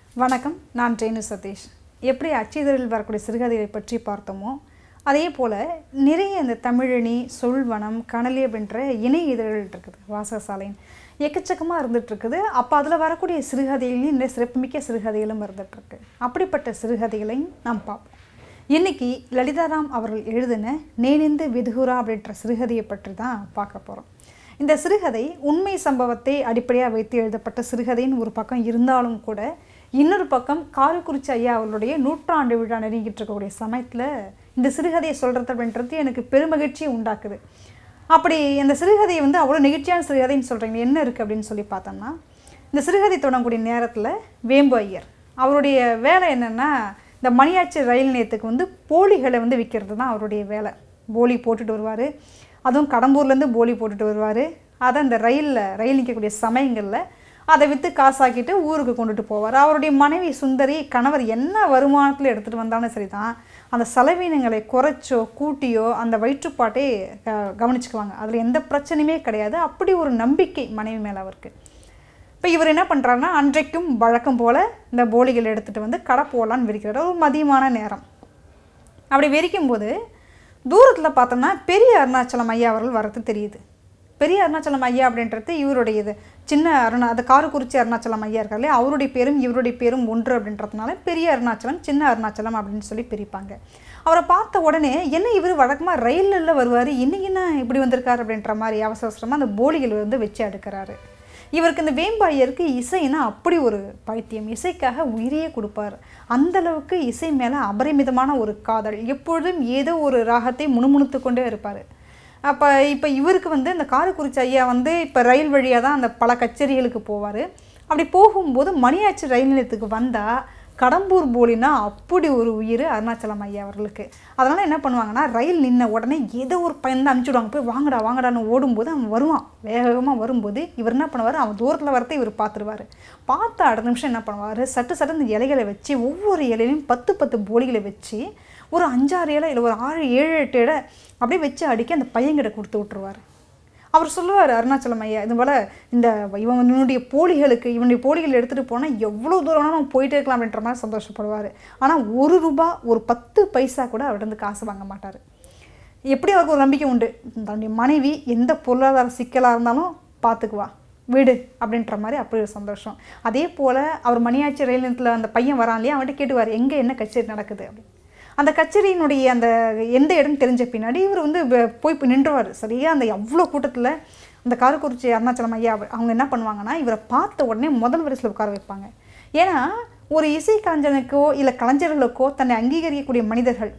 வணக்கம் நான் ரேணு சதீஷ் எப்படி அச்சிதழில் வரக்கூடிய சிறுகதைகளை பற்றி பார்த்தோமோ அதே போல் நிறைய இந்த தமிழணி சொல்வனம் கனலி அப்படின்ற இணை இதழ்கள் இருக்குது வாசகசாலையின் எக்கச்சக்கமாக இருந்துட்டு இருக்குது அப்போ அதில் வரக்கூடிய சிறுகதைகளையும் நிறைய சிறப்புமிக்க சிறுகதைகளும் இருந்துகிட்ருக்கு அப்படிப்பட்ட சிறுகதைகளையும் நாம் பார்ப்போம் இன்னைக்கு லலிதாராம் அவர்கள் எழுதின நேனிந்து விதுகுரா அப்படின்ற சிறுகதையை பற்றி தான் பார்க்க போகிறோம் இந்த சிறுகதை உண்மை சம்பவத்தை அடிப்படையாக வைத்து எழுதப்பட்ட சிறுகதைன்னு ஒரு பக்கம் இருந்தாலும் கூட இன்னொரு பக்கம் காரைக்குறிச்சி ஐயா அவர்களுடைய நூற்றாண்டு விழா நெருங்கிட்டு இருக்கக்கூடிய சமயத்தில் இந்த சிறுகதையை சொல்கிறது அப்படின்றது எனக்கு பெருமகிழ்ச்சியை உண்டாக்குது அப்படி இந்த சிறுகதையை வந்து அவ்வளோ நெகிழ்ச்சியான சிறுகதைன்னு சொல்கிறீங்க என்ன இருக்குது அப்படின்னு சொல்லி பார்த்தோம்னா இந்த சிறுகதை தொடங்கக்கூடிய நேரத்தில் வேம்பு ஐயர் அவருடைய வேலை என்னென்னா இந்த மணியாச்சி ரயில் நிலையத்துக்கு வந்து போலிகளை வந்து விற்கிறது தான் அவருடைய வேலை போலி போட்டுட்டு வருவார் அதுவும் கடம்பூர்லேருந்து போலி போட்டுட்டு வருவார் அதை அந்த ரயிலில் ரயில் நிற்கக்கூடிய சமயங்களில் அதை விற்று காசாக்கிட்டு ஊருக்கு கொண்டுட்டு போவார் அவருடைய மனைவி சுந்தரி கணவர் என்ன வருமானத்தில் எடுத்துகிட்டு வந்தாலும் சரி தான் அந்த செலவினங்களை குறைச்சோ கூட்டியோ அந்த வயிற்றுப்பாட்டை க- கவனிச்சுக்குவாங்க அதில் எந்த பிரச்சனையுமே கிடையாது அப்படி ஒரு நம்பிக்கை மனைவி மேலே அவருக்கு இப்போ இவர் என்ன பண்ணுறாருன்னா அன்றைக்கும் வழக்கம் போல் இந்த போலிகள் எடுத்துகிட்டு வந்து கடை போடலான்னு விரிக்கிறார் ஒரு மதியமான நேரம் அப்படி விரிக்கும்போது தூரத்தில் பார்த்தோம்னா பெரிய அருணாச்சலம் ஐயா அவர்கள் வரது தெரியுது பெரிய அருணாச்சலம் ஐயா அப்படின்றது இவருடையது சின்ன அருணா அது காரக்குறிச்சி அருணாச்சலம் ஐயா இருக்காரு இல்லையா அவருடைய பேரும் இவருடைய பேரும் ஒன்று அப்படின்றதுனால பெரிய அருணாச்சலம் சின்ன அருணாச்சலம் அப்படின்னு சொல்லி பிரிப்பாங்க அவரை பார்த்த உடனே என்ன இவர் வழக்கமாக ரயிலில் வருவார் இன்னைக்கு என்ன இப்படி வந்திருக்காரு அப்படின்ற மாதிரி அவசர அவசரமாக அந்த போலிகள் வந்து வச்சு அடுக்கிறாரு இவருக்கு இந்த வேம்பாயருக்கு இசைனா அப்படி ஒரு பைத்தியம் இசைக்காக உயிரையே கொடுப்பார் அந்த அளவுக்கு இசை மேலே அபரிமிதமான ஒரு காதல் எப்பொழுதும் ஏதோ ஒரு ராகத்தை முணுமுணுத்து கொண்டே இருப்பார் அப்போ இப்போ இவருக்கு வந்து இந்த காரைக்குறிச்சி ஐயா வந்து இப்போ ரயில் வழியாக தான் அந்த பல கச்சேரிகளுக்கு போவார் அப்படி போகும்போது மணியாச்சி ரயில் நிலையத்துக்கு வந்தால் கடம்பூர் போலினா அப்படி ஒரு உயிர் அருணாச்சலம் ஐயா அவர்களுக்கு அதனால் என்ன பண்ணுவாங்கன்னா ரயில் நின்ன உடனே ஏதோ ஒரு பையன் தான் அனுப்பிச்சுடுவாங்க போய் வாங்கடா வாங்கடான்னு ஓடும்போது அவன் வருவான் வேக வேகமாக வரும்போது இவர் என்ன பண்ணுவார் அவன் தூரத்தில் வரத்தை இவர் பார்த்துருவார் பார்த்த அடுத்த நிமிஷம் என்ன பண்ணுவார் சட்டு சட்டு இந்த இலைகளை வச்சு ஒவ்வொரு இலையிலையும் பத்து பத்து போலிகளை வச்சு ஒரு அஞ்சாறு இலை இல்லை ஒரு ஆறு ஏழு எட்டு இலை அப்படியே வச்சு அடிக்க அந்த பையன்கிட்ட கொடுத்து விட்ருவார் அவர் சொல்லுவார் அருணாச்சலம் ஐயா இது போல் இந்த இவனுடைய போலிகளுக்கு இவனுடைய போலிகள் எடுத்துகிட்டு போனால் எவ்வளோ தூரம் வேணாலும் நம்ம போயிட்டே இருக்கலாம் அப்படின்ற மாதிரி சந்தோஷப்படுவார் ஆனால் ஒரு ரூபா ஒரு பத்து பைசா கூட அவர்கிட்ட காசு வாங்க மாட்டார் எப்படி அவருக்கு ஒரு நம்பிக்கை உண்டு தன்னுடைய மனைவி எந்த பொருளாதார சிக்கலாக இருந்தாலும் பார்த்துக்குவா வீடு அப்படின்ற மாதிரி அப்படி ஒரு சந்தோஷம் அதே போல் அவர் மணியாச்சி ரயில் நிலையத்தில் அந்த பையன் வரான் இல்லையா அவன்கிட்ட கேட்டுவார் எங்கே என்ன கச்சேரி நடக்குது அப்படின்னு அந்த கச்சேரியினுடைய அந்த எந்த இடம் தெரிஞ்ச பின்னாடி இவர் வந்து வ- போய் போய் நின்றுவார் சரியா அந்த அவ்வளோ கூட்டத்தில் அந்த காரக்குறிச்சி அருணாச்சலம் ஐயா அவ- அவங்க என்ன பண்ணுவாங்கன்னா இவரை பார்த்த உடனே முதல் வரிசையில் உட்கார வைப்பாங்க ஏன்னா ஒரு இசை கலைஞனுக்கோ இல்லை கலைஞர்களுக்கோ தன்னை அங்கீகரிக்கக்கூடிய மனிதர்கள்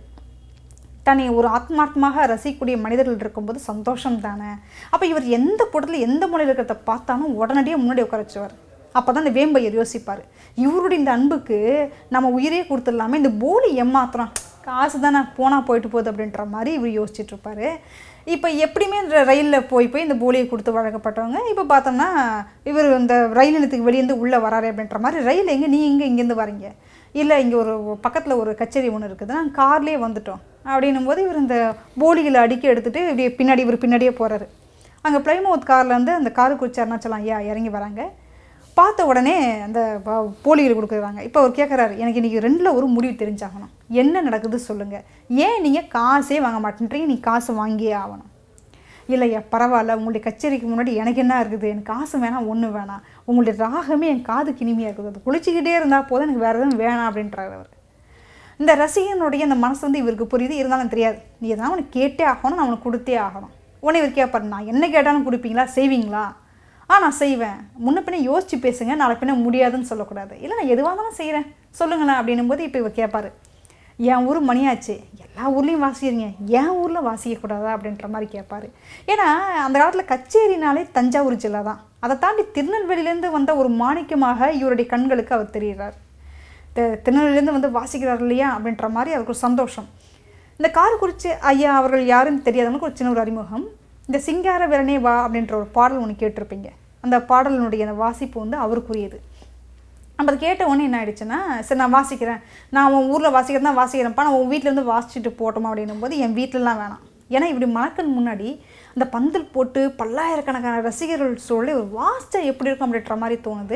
தன்னை ஒரு ஆத்மார்த்தமாக ரசிக்கக்கூடிய மனிதர்கள் இருக்கும்போது சந்தோஷம் தானே அப்போ இவர் எந்த கூட்டத்தில் எந்த மூலையில் இருக்கிறத பார்த்தாலும் உடனடியாக முன்னாடி உட்கார வச்சுவார் அப்போ தான் இந்த வேம்பையர் யோசிப்பார் இவருடைய இந்த அன்புக்கு நம்ம உயிரே கொடுத்துடலாமே இந்த போலி ஏமாத்துறோம் காசு தானே போனால் போயிட்டு போகுது அப்படின்ற மாதிரி இவர் யோசிச்சுட்டு இருப்பாரு இப்போ எப்படியுமே இந்த ரயிலில் போய் போய் இந்த போலியை கொடுத்து வழங்கப்பட்டவங்க இப்போ பார்த்தோம்னா இவர் இந்த ரயில் நிலையத்துக்கு வெளியேருந்து உள்ளே வராரு அப்படின்ற மாதிரி ரயில் எங்கே நீ இங்கே இங்கேருந்து வரீங்க இல்லை இங்கே ஒரு பக்கத்தில் ஒரு கச்சேரி ஒன்று இருக்குது நாங்கள் கார்லேயே வந்துட்டோம் அப்படின்னும் போது இவர் இந்த போலிகளை அடுக்கி எடுத்துகிட்டு இப்படி பின்னாடி இவர் பின்னாடியே போகிறாரு அங்கே பிளைமவுத் கார்லேருந்து அந்த காரைக்குறிச்சி அருணாச்சலம் ஐயா இறங்கி வராங்க பார்த்த உடனே அந்த ப- போலிகள் கொடுக்குறாங்க இப்போ அவர் கேட்குறாரு எனக்கு இன்றைக்கி ரெண்டில் ஒரு முடிவு தெரிஞ்சாகணும் என்ன நடக்குது சொல்லுங்கள் ஏன் நீங்கள் காசே வாங்க மாட்டேன்றீங்க நீ காசு வாங்கியே ஆகணும் இல்லையா பரவாயில்ல உங்களுடைய கச்சேரிக்கு முன்னாடி எனக்கு என்ன இருக்குது எனக்கு காசு வேணாம் ஒன்று வேணாம் உங்களுடைய ராகமே என் காதுக்கு இனிமையாக இருக்குது அது குளிச்சுக்கிட்டே இருந்தால் போதும் எனக்கு வேறு எதுவும் வேணாம் அப்படின்றாரு அவர் இந்த ரசிகனுடைய அந்த மனசு வந்து இவருக்கு புரியுது இருந்தாலும் தெரியாது நீ எதாவது அவனுக்கு கேட்டே ஆகணும் நான் அவனுக்கு கொடுத்தே ஆகணும் உடனே இவர் கேட்பாரு நான் என்ன கேட்டாலும் கொடுப்பீங்களா செய்வீங்களா ஆ நான் செய்வேன் முன்ன பின்ன யோசிச்சு பேசுங்க நாளை பின்ன முடியாதுன்னு சொல்லக்கூடாது இல்லை நான் எதுவாக இருந்தாலும் செய்கிறேன் சொல்லுங்களேன் அப்படின்னும் போது இப்போ இவர் கேட்பாரு என் ஊர் மணியாச்சு எல்லா ஊர்லேயும் வாசிக்கிறீங்க என் ஊரில் வாசிக்கக்கூடாதா அப்படின்ற மாதிரி கேட்பாரு ஏன்னா அந்த காலத்தில் கச்சேரினாலே தஞ்சாவூர் ஜில்லா தான் அதை தாண்டி திருநெல்வேலியிலேருந்து வந்த ஒரு மாணிக்கமாக இவருடைய கண்களுக்கு அவர் தெரிகிறார் தி- திருநெல்வேலியிலேருந்து வந்து வாசிக்கிறார் இல்லையா அப்படின்ற மாதிரி அவருக்கு ஒரு சந்தோஷம் இந்த காரைக்குறிச்சி ஐயா அவர்கள் யாருன்னு தெரியாதவங்களுக்கு ஒரு சின்ன ஒரு அறிமுகம் இந்த சிங்கார வீரனே வா அப்படின்ற ஒரு பாடல் ஒன்று கேட்டிருப்பீங்க அந்த பாடலினுடைய அந்த வாசிப்பு வந்து அவருக்குரியது நம்ம அதை கேட்ட உடனே என்ன ஆயிடுச்சுன்னா சரி நான் வாசிக்கிறேன் நான் உன் ஊரில் வாசிக்கிறேன் தான் வாசிக்கிறேன்ப்பா நான் உன் வீட்டிலேருந்து வாசிச்சுட்டு போட்டோமா அப்படின்னும் போது என் வீட்டிலலாம் வேணாம் ஏன்னா இப்படி மணக்கன் முன்னாடி அந்த பந்தல் போட்டு பல்லாயிரக்கணக்கான ரசிகர்கள் சொல்லி ஒரு வாசிச்சா எப்படி இருக்கும் அப்படின்ற மாதிரி தோணுது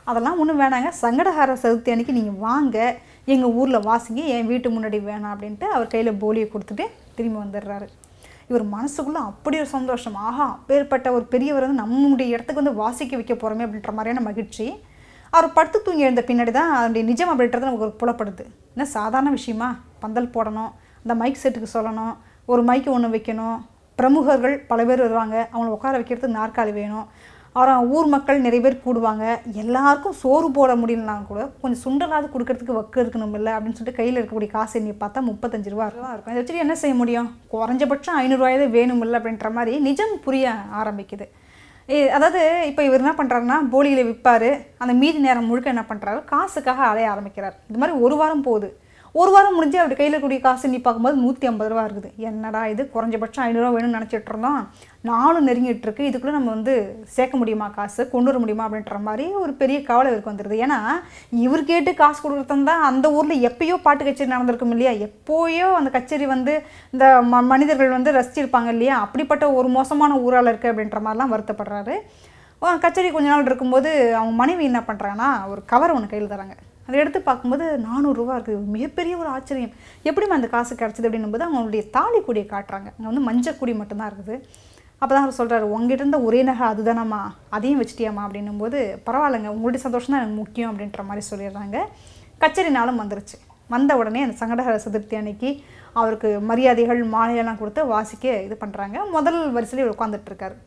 அதெல்லாம் ஒன்றும் வேணாங்க சங்கடஹார சதுர்த்தி அன்னைக்கு நீங்கள் வாங்க எங்கள் ஊரில் வாசிங்க என் வீட்டு முன்னாடி வேணாம் அப்படின்ட்டு அவர் கையில் போலியை கொடுத்துட்டு திரும்பி வந்துடுறாரு இவர் மனசுக்குள்ளே அப்படி ஒரு சந்தோஷம் ஆஹா அப்பேற்பட்ட ஒரு பெரியவர் வந்து நம்முடைய இடத்துக்கு வந்து வாசிக்க வைக்க போகிறோமே அப்படின்ற மாதிரியான மகிழ்ச்சி அவர் படுத்து தூங்கி எழுந்த பின்னாடி தான் அதனுடைய நிஜம் அப்படின்றது நமக்கு ஒரு புலப்படுது என்ன சாதாரண விஷயமா பந்தல் போடணும் அந்த மைக் செட்டுக்கு சொல்லணும் ஒரு மைக்கு ஒன்று வைக்கணும் பிரமுகர்கள் பல பேர் வருவாங்க அவங்கள உட்கார வைக்கிறதுக்கு நாற்காலி வேணும் அப்புறம் ஊர் மக்கள் நிறைய பேர் கூடுவாங்க எல்லாருக்கும் சோறு போட முடியலனா கூட கொஞ்சம் சுண்டலாவது கொடுக்கறதுக்கு வக்கு இருக்கணும் இல்லை அப்படின்னு சொல்லிட்டு கையில் இருக்கக்கூடிய காசு எண்ணி பார்த்தா முப்பத்தஞ்சு ரூபா தான் இருக்கும் இதை வச்சுட்டு என்ன செய்ய முடியும் குறைஞ்சபட்சம் ஐநூறுரூவாயதே வேணும் இல்லை அப்படின்ற மாதிரி நிஜம் புரிய ஆரம்பிக்குது ஏ அதாவது இப்போ இவர் என்ன பண்ணுறாருன்னா போலியில் விற்பார் அந்த மீதி நேரம் முழுக்க என்ன பண்ணுறாரு காசுக்காக அலைய ஆரம்பிக்கிறார் இது மாதிரி ஒரு வாரம் போகுது ஒரு வாரம் முடிஞ்சு அவர் கையில் கூடிய காசு நீ பார்க்கும்போது நூற்றி ஐம்பது ரூபா இருக்குது என்னடா இது குறைஞ்சபட்சம் ஐநூறுரூவா வேணும்னு நினச்சிட்டு இருந்தோம் நாளும் நெருங்கிட்டு இருக்கு இதுக்குள்ளே நம்ம வந்து சேர்க்க முடியுமா காசு கொண்டு வர முடியுமா அப்படின்ற மாதிரி ஒரு பெரிய கவலை இவருக்கு வந்துடுது ஏன்னா இவர் கேட்டு காசு கொடுக்குறது தான் அந்த ஊரில் எப்பயோ பாட்டு கச்சேரி நடந்திருக்கும் இல்லையா எப்போயோ அந்த கச்சேரி வந்து இந்த ம மனிதர்கள் வந்து ரசிச்சிருப்பாங்க இல்லையா அப்படிப்பட்ட ஒரு மோசமான ஊரால் இருக்குது அப்படின்ற மாதிரிலாம் வருத்தப்படுறாரு அஹ் கச்சேரி கொஞ்ச நாள் இருக்கும்போது அவங்க மனைவி என்ன பண்ணுறாங்கன்னா ஒரு கவர் ஒன்று கையில் தராங்க அதை எடுத்து பார்க்கும்போது நானூறுரூவா இருக்குது மிகப்பெரிய ஒரு ஆச்சரியம் எப்படிம்மா அந்த காசு கிடச்சிது அப்படின்னும்போது அவங்களுடைய தாலி கொடியை காட்டுறாங்க அங்கே வந்து மஞ்சள் கொடி மட்டும்தான் இருக்குது அப்போ தான் அவர் சொல்கிறாரு உங்ககிட்ட இருந்த ஒரே நகை அதுதானம்மா அதையும் வச்சிட்டியாம்மா அப்படின்னும்போது பரவாயில்லைங்க உங்களுடைய சந்தோஷம் தான் எனக்கு முக்கியம் அப்படின்ற மாதிரி சொல்லிடுறாங்க கச்சேரி நாளும் வந்துருச்சு வந்த உடனே அந்த சங்கடஹர சதுர்த்தி அன்னைக்கு அவருக்கு மரியாதைகள் மாலையெல்லாம் கொடுத்து வாசிக்க இது பண்ணுறாங்க முதல் வரிசையில் இவர் உட்காந்துட்டு இருக்காரு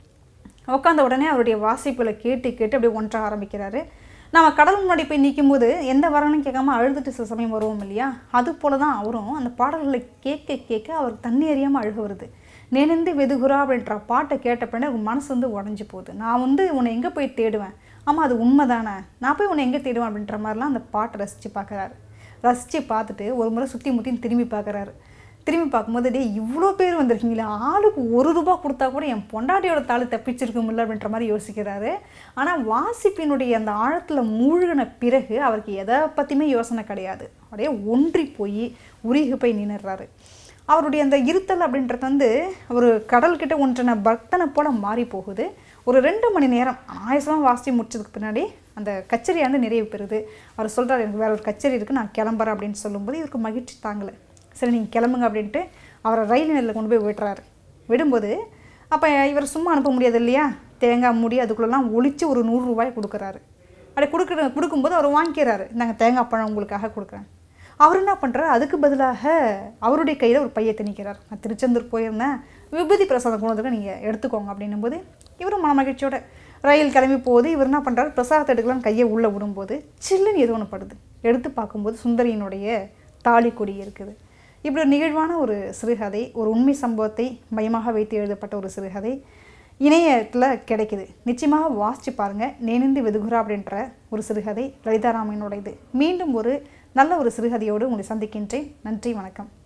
உட்காந்த உடனே அவருடைய வாசிப்புகளை கேட்டு கேட்டு அப்படியே ஒன்ற ஆரம்பிக்கிறாரு நம்ம கடல் முன்னாடி போய் நிற்கும்போது எந்த வரணும்னு கேட்காம அழுதுட்டு சில சமயம் வருவோம் இல்லையா அது போல தான் அவரும் அந்த பாடல்களை கேட்க கேட்க அவருக்கு தண்ணி அறியாமல் அழுக வருது நேனந்து வெதுகுரா அப்படின்ற பாட்டை கேட்ட பிறகு அவர் மனசு வந்து உடஞ்சி போகுது நான் வந்து உன்னை எங்கே போய் தேடுவேன் ஆமாம் அது உண்மை தானே நான் போய் உன்னை எங்கே தேடுவேன் அப்படின்ற மாதிரிலாம் அந்த பாட்டை ரசித்து பார்க்குறாரு ரசித்து பார்த்துட்டு ஒரு முறை சுற்றி முற்றின்னு திரும்பி பார்க்குறாரு திரும்பி பார்க்கும்போது டே இவ்வளோ பேர் வந்திருக்கீங்களா ஆளுக்கு ஒரு ரூபா கொடுத்தா கூட என் பொண்டாட்டியோட தாலி தப்பிச்சிருக்குமில்ல அப்படின்ற மாதிரி யோசிக்கிறாரு ஆனால் வாசிப்பினுடைய அந்த ஆழத்தில் மூழ்கின பிறகு அவருக்கு எதை பற்றியுமே யோசனை கிடையாது அப்படியே ஒன்றி போய் உருகி போய் நின்னுடுறாரு அவருடைய அந்த இருத்தல் அப்படின்றது வந்து ஒரு கடல்கிட்ட ஒன்றின பக்தனை போல மாறி போகுது ஒரு ரெண்டு மணி நேரம் ஆயசமாக வாசி முடிச்சதுக்கு பின்னாடி அந்த கச்சேரியாண்டு நிறைவு பெறுது அவர் சொல்கிறார் எனக்கு வேற ஒரு கச்சேரி இருக்குது நான் கிளம்புறேன் அப்படின்னு சொல்லும்போது இவருக்கு மகிழ்ச்சி தாங்கலை சரி நீங்கள் கிளம்புங்க அப்படின்ட்டு அவரை ரயில் நிலையில் கொண்டு போய் விடுறாரு விடும்போது அப்போ இவர் சும்மா அனுப்ப முடியாது இல்லையா தேங்காய் மூடி அதுக்குள்ளெல்லாம் ஒழிச்சு ஒரு நூறு ரூபாய் கொடுக்குறாரு அப்படி கொடுக்குற கொடுக்கும்போது அவர் வாங்கிக்கிறாரு நாங்கள் தேங்காய் பழம் உங்களுக்காக கொடுக்குறேன் அவர் என்ன பண்ணுறாரு அதுக்கு பதிலாக அவருடைய கையில் ஒரு பையை திணிக்கிறார் நான் திருச்செந்தூர் போயிருந்தேன் விபூதி பிரசாதம் கொண்டு வந்திருக்கேன் நீங்கள் எடுத்துக்கோங்க அப்படின்னும்போது இவரும் மன மகிழ்ச்சியோட ரயில் கிளம்பி போகுது இவர் என்ன பண்ணுறாரு பிரசாதத்தை எடுக்கலாம்னு கையை உள்ளே விடும்போது சில்லுன்னு ஏதோ ஒன்று படுது எடுத்து பார்க்கும்போது சுந்தரியினுடைய தாலி கொடி இருக்குது இப்படி ஒரு நிகழ்வான ஒரு சிறுகதை ஒரு உண்மை சம்பவத்தை மையமாக வைத்து எழுதப்பட்ட ஒரு சிறுகதை இணையத்தில் கிடைக்குது நிச்சயமாக வாசித்து பாருங்கள் நேனிந்து வெதுகுரா அப்படின்ற ஒரு சிறுகதை லலிதாராமனோட இது மீண்டும் ஒரு நல்ல ஒரு சிறுகதையோடு உங்களை சந்திக்கின்றேன் நன்றி வணக்கம்